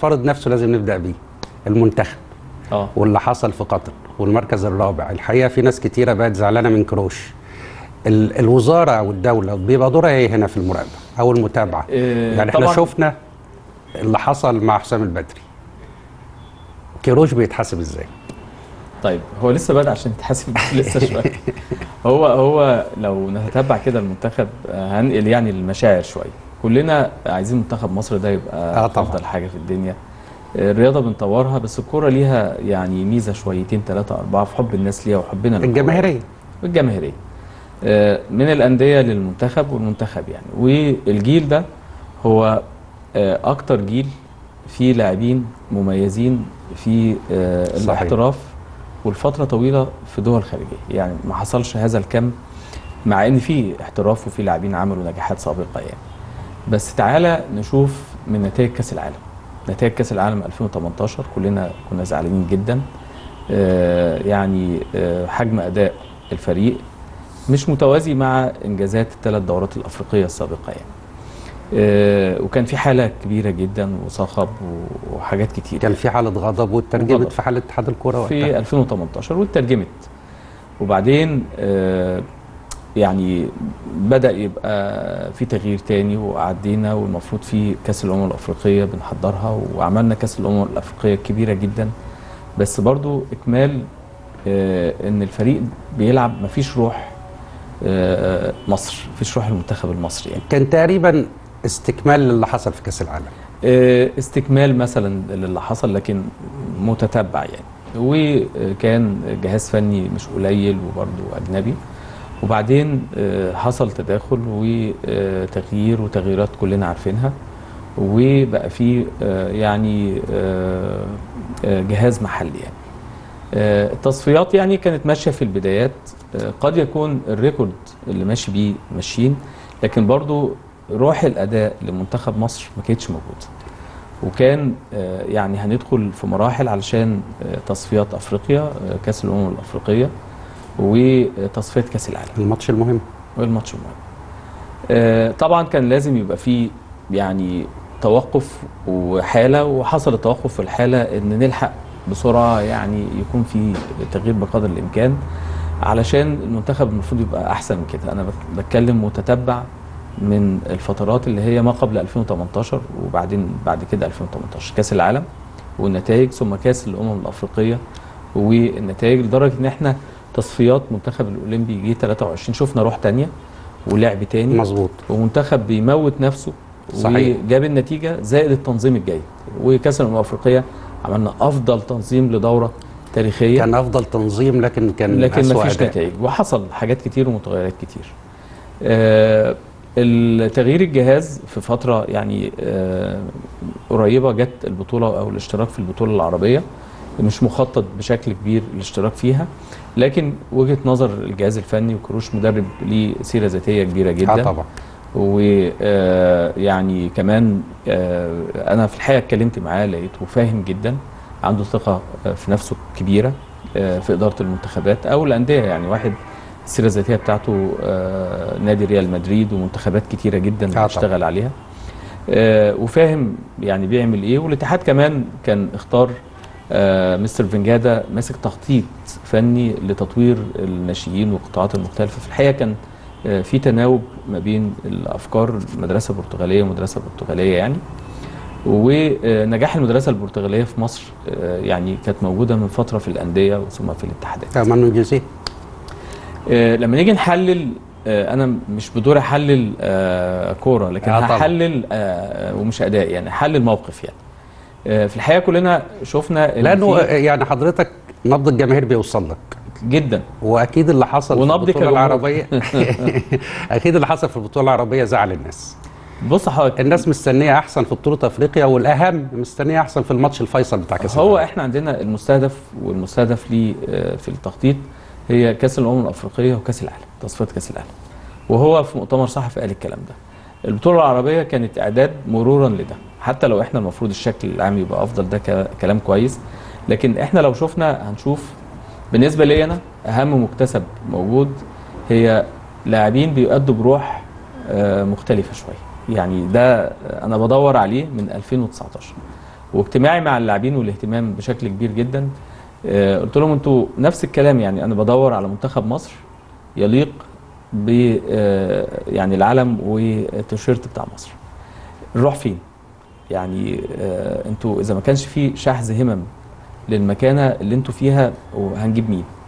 فرض نفسه لازم نبدا بيه المنتخب اه واللي حصل في قطر والمركز الرابع الحقيقه في ناس كتيره بقت زعلانه من كروش ال- الوزاره او الدوله بيبقى دورها ايه هنا في المراقبه او المتابعه إيه، يعني احنا طبعاً. شفنا اللي حصل مع حسام البدري كيروش بيتحاسب ازاي طيب هو لسه بادئ عشان يتحاسب لسه شويه هو هو لو نتتبع كده المنتخب آه، هنقل يعني المشاعر شويه كلنا عايزين منتخب مصر ده يبقى آه طبعاً. افضل حاجه في الدنيا آه، الرياضه بنطورها بس الكوره ليها يعني ميزه شويتين ثلاثه اربعه في حب الناس ليها وحبنا للكورة. الجماهيريه الجماهيريه آه، من الانديه للمنتخب والمنتخب يعني والجيل ده هو آه، اكتر جيل فيه لاعبين مميزين في آه، صحيح. الاحتراف والفتره طويله في دول خارجيه يعني ما حصلش هذا الكم مع ان في احتراف وفي لاعبين عملوا نجاحات سابقه يعني بس تعالى نشوف من نتائج كاس العالم نتائج كاس العالم 2018 كلنا كنا زعلانين جدا آه، يعني آه، حجم اداء الفريق مش متوازي مع انجازات الثلاث دورات الافريقيه السابقه يعني آه، وكان في حاله كبيره جدا وصخب و- وحاجات كتير كان في حاله غضب واترجمت وغضب. في حاله اتحاد الكوره وقتها في 2018 واترجمت وبعدين آه، يعني بدأ يبقى في تغيير تاني وعدينا والمفروض في كأس الأمم الأفريقية بنحضرها وعملنا كأس الأمم الأفريقية كبيرة جدا بس برضو إكمال آه، إن الفريق بيلعب مفيش روح آه، مصر مفيش روح المنتخب المصري يعني كان تقريبا استكمال للي حصل في كاس العالم آه، استكمال مثلا للي حصل لكن متتبع يعني وكان جهاز فني مش قليل وبرضه اجنبي وبعدين آه، حصل تداخل وتغيير وتغييرات كلنا عارفينها وبقى في آه، يعني آه، آه، جهاز محلي يعني آه، التصفيات يعني كانت ماشيه في البدايات آه، قد يكون الريكورد اللي ماشي بيه ماشيين لكن برضو روح الاداء لمنتخب مصر ما كانتش موجوده وكان آه، يعني هندخل في مراحل علشان آه، تصفيات افريقيا آه، كاس الامم الافريقيه وتصفيات كاس العالم الماتش المهم والماتش المهم آه، طبعا كان لازم يبقى فيه يعني توقف وحاله وحصل التوقف في الحاله ان نلحق بسرعه يعني يكون في تغيير بقدر الامكان علشان المنتخب المفروض يبقى احسن من كده انا بت- بتكلم متتبع من الفترات اللي هي ما قبل 2018 وبعدين بعد كده 2018 كاس العالم والنتائج ثم كاس الامم الافريقيه والنتائج لدرجه ان احنا تصفيات منتخب الاولمبي جه 23 شفنا روح تانية ولعب تاني مظبوط ومنتخب بيموت نفسه صحيح. وجاب النتيجه زائد التنظيم الجيد وكاس الامم الافريقيه عملنا افضل تنظيم لدوره تاريخيه كان افضل تنظيم لكن كان لكن ما أسوأ فيش أداء. نتائج وحصل حاجات كتير ومتغيرات كتير آه التغيير الجهاز في فتره يعني آه قريبه جت البطوله او الاشتراك في البطوله العربيه مش مخطط بشكل كبير الاشتراك فيها لكن وجهه نظر الجهاز الفني وكروش مدرب ليه سيره ذاتيه كبيره جدا اه طبعا ويعني كمان آه، انا في الحقيقه اتكلمت معاه لقيته فاهم جدا عنده ثقه آه، في نفسه كبيره آه، في اداره المنتخبات او الانديه يعني واحد السيره الذاتيه بتاعته آه، نادي ريال مدريد ومنتخبات كتيره جدا طبعا. بيشتغل عليها آه، وفاهم يعني بيعمل ايه والاتحاد كمان كان اختار آه، مستر فينجادا ماسك تخطيط فني لتطوير الناشئين والقطاعات المختلفه في الحقيقه كان آه، في تناوب ما بين الافكار المدرسه البرتغاليه والمدرسه البرتغاليه يعني ونجاح المدرسه البرتغاليه في مصر آه، يعني كانت موجوده من فتره في الانديه ثم في الاتحادات مانو جوزيه آه، لما نيجي نحلل آه، انا مش بدوري احلل آه، كوره لكن آه، طبعا. هحلل آه، ومش اداء يعني احلل موقف يعني آه، في الحقيقه كلنا شفنا إن لانه في- يعني حضرتك نبض الجماهير بيوصل لك جدا واكيد اللي حصل ونبض في البطوله كجمهور. العربيه اكيد اللي حصل في البطوله العربيه زعل الناس بص حضرتك الناس مستنيه احسن في بطوله افريقيا والاهم مستنيه احسن في الماتش الفيصل بتاع كاس هو العالم. احنا عندنا المستهدف والمستهدف ليه آه، في التخطيط هي كاس الامم الافريقيه وكاس العالم تصفيات كاس العالم وهو في مؤتمر صحفي قال الكلام ده البطوله العربيه كانت اعداد مرورا لده حتى لو احنا المفروض الشكل العام يبقى افضل ده ك- كلام كويس لكن احنا لو شفنا هنشوف بالنسبه لي انا اهم مكتسب موجود هي لاعبين بيؤدوا بروح آه، مختلفه شويه يعني ده آه، انا بدور عليه من 2019 واجتماعي مع اللاعبين والاهتمام بشكل كبير جدا آه، قلت لهم انتوا نفس الكلام يعني انا بدور على منتخب مصر يليق ب آه، يعني العلم والتيشيرت بتاع مصر نروح فين يعني آه، انتوا اذا ما كانش في شحذ همم للمكانه اللي انتوا فيها وهنجيب مين